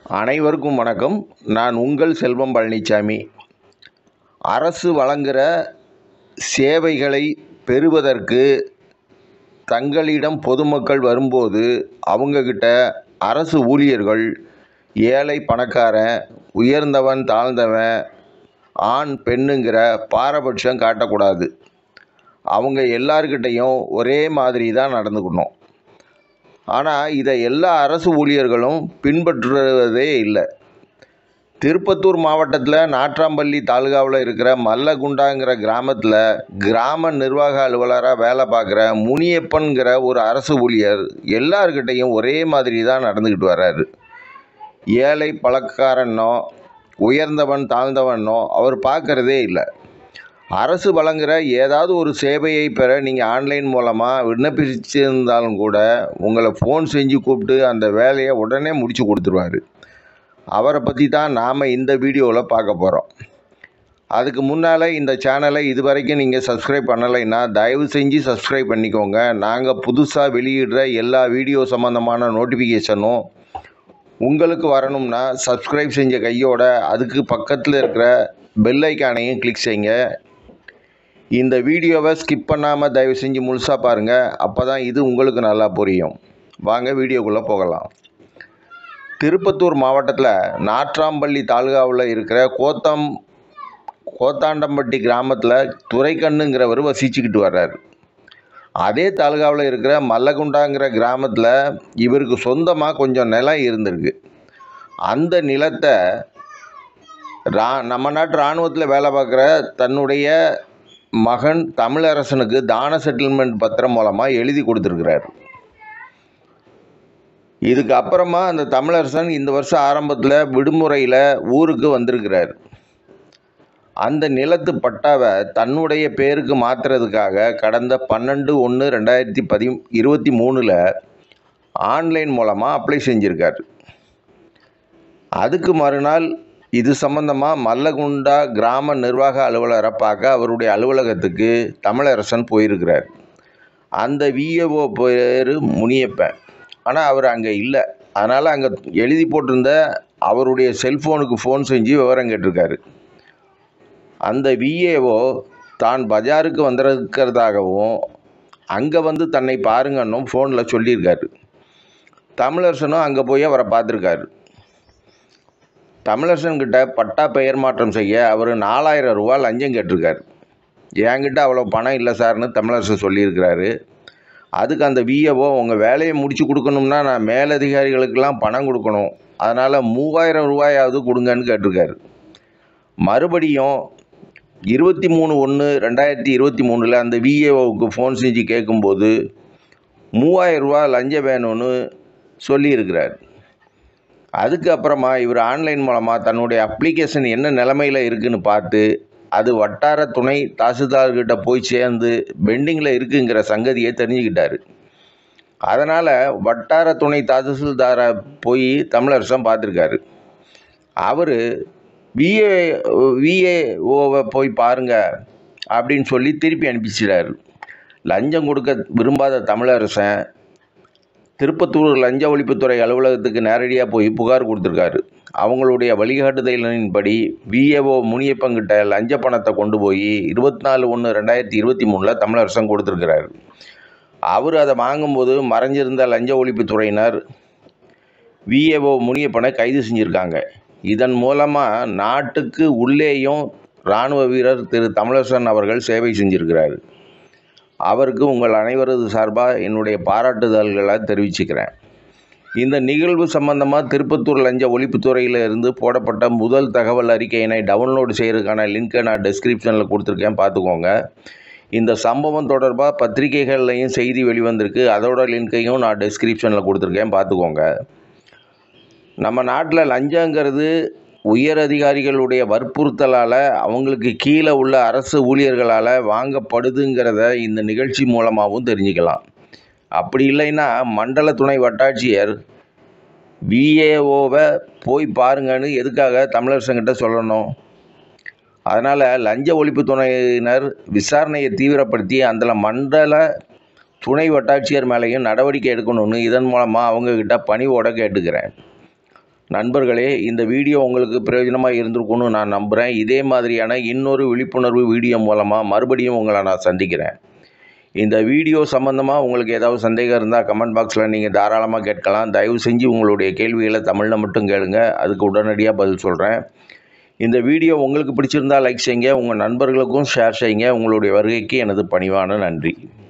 அனைவருக்கும் வணக்கம் நான் உங்கள் செல்வம் பழனிசாமி அரசு வழங்குகிற சேவைகளை பெறுவதற்கு தங்களிடம் பொதுமக்கள் வரும்போது அவங்கக்கிட்ட அரசு ஊழியர்கள் ஏழை பணக்காரன் உயர்ந்தவன் தாழ்ந்தவன் ஆண் பெண்ணுங்கிற பாரபட்சம் காட்டக்கூடாது அவங்க எல்லார்கிட்டேயும் ஒரே மாதிரி தான் நடந்துக்கணும் ஆனால் இதை எல்லா அரசு ஊழியர்களும் பின்பற்றுவதே இல்லை திருப்பத்தூர் மாவட்டத்தில் நாட்றாம்பள்ளி தாலுகாவில் இருக்கிற மல்லகுண்டாங்கிற கிராமத்தில் கிராம நிர்வாக அலுவலராக வேலை பார்க்குற முனியப்பன்கிற ஒரு அரசு ஊழியர் எல்லார்கிட்டேயும் ஒரே மாதிரி தான் நடந்துக்கிட்டு வர்றாரு ஏழை பணக்காரனோ உயர்ந்தவன் தாழ்ந்தவனோ அவர் பார்க்குறதே இல்லை அரசு வழங்குகிற ஏதாவது ஒரு சேவையை பெற நீங்கள் ஆன்லைன் மூலமாக விண்ணப்பிச்சிருந்தாலும் கூட உங்களை ஃபோன் செஞ்சு கூப்பிட்டு அந்த வேலையை உடனே முடித்து கொடுத்துருவாரு அவரை பற்றி தான் நாம் இந்த வீடியோவில் பார்க்க போகிறோம் அதுக்கு முன்னால் இந்த சேனலை இது வரைக்கும் நீங்கள் சப்ஸ்கிரைப் பண்ணலைன்னா தயவு செஞ்சு சப்ஸ்கிரைப் பண்ணிக்கோங்க நாங்கள் புதுசாக வெளியிடுற எல்லா வீடியோ சம்மந்தமான நோட்டிஃபிகேஷனும் உங்களுக்கு வரணும்னா சப்ஸ்கிரைப் செஞ்ச கையோட அதுக்கு பக்கத்தில் இருக்கிற பெல் ஐக்கானையும் கிளிக் செய்யுங்க இந்த வீடியோவை ஸ்கிப் பண்ணாமல் தயவு செஞ்சு முழுசாக பாருங்கள் அப்போ தான் இது உங்களுக்கு நல்லா புரியும் வாங்க வீடியோக்குள்ளே போகலாம் திருப்பத்தூர் மாவட்டத்தில் நாட்றாம்பள்ளி தாலுகாவில் இருக்கிற கோத்தம் கோத்தாண்டம்பட்டி கிராமத்தில் துரைக்கண்ணுங்கிறவர் வசிச்சுக்கிட்டு வர்றாரு அதே தாலுகாவில் இருக்கிற மல்லகுண்டாங்கிற கிராமத்தில் இவருக்கு சொந்தமாக கொஞ்சம் நிலம் இருந்திருக்கு அந்த நிலத்தை ரா நம்ம நாட்டு இராணுவத்தில் வேலை பார்க்குற தன்னுடைய மகன் தமிழரசனுக்கு தான செட்டில்மெண்ட் பத்திரம் மூலமாக எழுதி கொடுத்துருக்கிறார் இதுக்கு அப்புறமா அந்த தமிழரசன் இந்த வருஷம் ஆரம்பத்தில் விடுமுறையில் ஊருக்கு வந்திருக்கிறார் அந்த நிலத்து பட்டாவை தன்னுடைய பேருக்கு மாற்றுறதுக்காக கடந்த பன்னெண்டு ஒன்று ரெண்டாயிரத்தி பதி இருபத்தி மூணில் ஆன்லைன் மூலமாக அப்ளை செஞ்சுருக்கார் அதுக்கு மறுநாள் இது சம்பந்தமாக மல்லகுண்டா கிராம நிர்வாக அலுவலரை பார்க்க அவருடைய அலுவலகத்துக்கு தமிழரசன் போயிருக்கிறார் அந்த விஏஓ பேர் முனியப்பன் ஆனால் அவர் அங்கே இல்லை அதனால் அங்கே எழுதி போட்டிருந்த அவருடைய செல்ஃபோனுக்கு ஃபோன் செஞ்சு விவரம் கேட்டிருக்காரு அந்த விஏஓ தான் பஜாருக்கு வந்திருக்கிறதாகவும் அங்கே வந்து தன்னை பாருங்கன்னும் ஃபோனில் சொல்லியிருக்காரு தமிழரசனும் அங்கே போய் அவரை பார்த்துருக்காரு தமிழரசன்கிட்ட பட்டா பெயர் மாற்றம் செய்ய அவர் நாலாயிரம் ரூபா லஞ்சம் கேட்டிருக்காரு என்கிட்ட அவ்வளோ பணம் இல்லை சார்னு தமிழரசன் சொல்லியிருக்கிறாரு அதுக்கு அந்த விஏஓ உங்கள் வேலையை முடித்து கொடுக்கணும்னா நான் மேலதிகாரிகளுக்கெல்லாம் பணம் கொடுக்கணும் அதனால் மூவாயிரம் ரூபாயாவது கொடுங்கன்னு கேட்டிருக்காரு மறுபடியும் இருபத்தி மூணு ஒன்று ரெண்டாயிரத்தி இருபத்தி மூணில் அந்த விஏஓவுக்கு ஃபோன் செஞ்சு கேட்கும்போது மூவாயிரம் ரூபா லஞ்சம் வேணும்னு சொல்லியிருக்கிறார் அதுக்கப்புறமா இவர் ஆன்லைன் மூலமாக தன்னுடைய அப்ளிகேஷன் என்ன நிலமையில் இருக்குதுன்னு பார்த்து அது வட்டார துணை தாசில்தார்கிட்ட போய் சேர்ந்து பெண்டிங்கில் இருக்குங்கிற சங்கதியை தெரிஞ்சுக்கிட்டாரு அதனால் வட்டார துணை தாசில்தாரை போய் தமிழரசன் பார்த்துருக்காரு அவர் விஏ விஏஓவை போய் பாருங்க அப்படின்னு சொல்லி திருப்பி அனுப்பிச்சிட்டாரு லஞ்சம் கொடுக்க விரும்பாத தமிழரசன் திருப்பத்தூர் லஞ்ச ஒழிப்புத்துறை அலுவலகத்துக்கு நேரடியாக போய் புகார் கொடுத்துருக்காரு அவங்களுடைய வழிகாட்டுதலின்படி விஏஓ முனியப்பங்கிட்ட லஞ்ச பணத்தை கொண்டு போய் இருபத்தி நாலு ஒன்று ரெண்டாயிரத்தி இருபத்தி மூணில் தமிழரசன் கொடுத்துருக்கிறாரு அவர் அதை வாங்கும்போது மறைஞ்சிருந்த லஞ்ச ஒழிப்புத்துறையினர் விஏஓ முனியப்பனை கைது செஞ்சுருக்காங்க இதன் மூலமாக நாட்டுக்கு உள்ளேயும் இராணுவ வீரர் திரு தமிழரசன் அவர்கள் சேவை செஞ்சுருக்கிறார் அவருக்கு உங்கள் அனைவரது சார்பாக என்னுடைய பாராட்டுதல்களை தெரிவிச்சுக்கிறேன் இந்த நிகழ்வு சம்பந்தமாக திருப்பத்தூர் லஞ்ச ஒழிப்புத்துறையில் இருந்து போடப்பட்ட முதல் தகவல் அறிக்கையினை டவுன்லோடு செய்கிறதுக்கான லிங்க்கை நான் டிஸ்கிரிப்ஷனில் கொடுத்துருக்கேன் பார்த்துக்கோங்க இந்த சம்பவம் தொடர்பாக பத்திரிகைகள்லையும் செய்தி வெளிவந்திருக்கு அதோட லிங்க்கையும் நான் டிஸ்கிரிப்ஷனில் கொடுத்துருக்கேன் பார்த்துக்கோங்க நம்ம நாட்டில் லஞ்சங்கிறது உயர் அதிகாரிகளுடைய வற்புறுத்தலால் அவங்களுக்கு கீழே உள்ள அரசு ஊழியர்களால் வாங்கப்படுதுங்கிறத இந்த நிகழ்ச்சி மூலமாகவும் தெரிஞ்சுக்கலாம் அப்படி இல்லைன்னா மண்டல துணை வட்டாட்சியர் விஏஓவை போய் பாருங்கன்னு எதுக்காக தமிழரசங்கிட்ட சொல்லணும் அதனால் லஞ்ச ஒழிப்பு துணையினர் விசாரணையை தீவிரப்படுத்தி அந்த மண்டல துணை வட்டாட்சியர் மேலேயும் நடவடிக்கை எடுக்கணும்னு இதன் மூலமாக அவங்கக்கிட்ட பணிவோட கேட்டுக்கிறேன் நண்பர்களே இந்த வீடியோ உங்களுக்கு பிரயோஜனமாக இருந்திருக்கும்னு நான் நம்புகிறேன் இதே மாதிரியான இன்னொரு விழிப்புணர்வு வீடியோ மூலமாக மறுபடியும் உங்களை நான் சந்திக்கிறேன் இந்த வீடியோ சம்மந்தமாக உங்களுக்கு ஏதாவது சந்தேகம் இருந்தால் கமெண்ட் பாக்ஸில் நீங்கள் தாராளமாக கேட்கலாம் தயவு செஞ்சு உங்களுடைய கேள்விகளை தமிழில் மட்டும் கேளுங்க அதுக்கு உடனடியாக பதில் சொல்கிறேன் இந்த வீடியோ உங்களுக்கு பிடிச்சிருந்தால் லைக் செய்யுங்க உங்கள் நண்பர்களுக்கும் ஷேர் செய்யுங்க உங்களுடைய வருகைக்கு எனது பணிவான நன்றி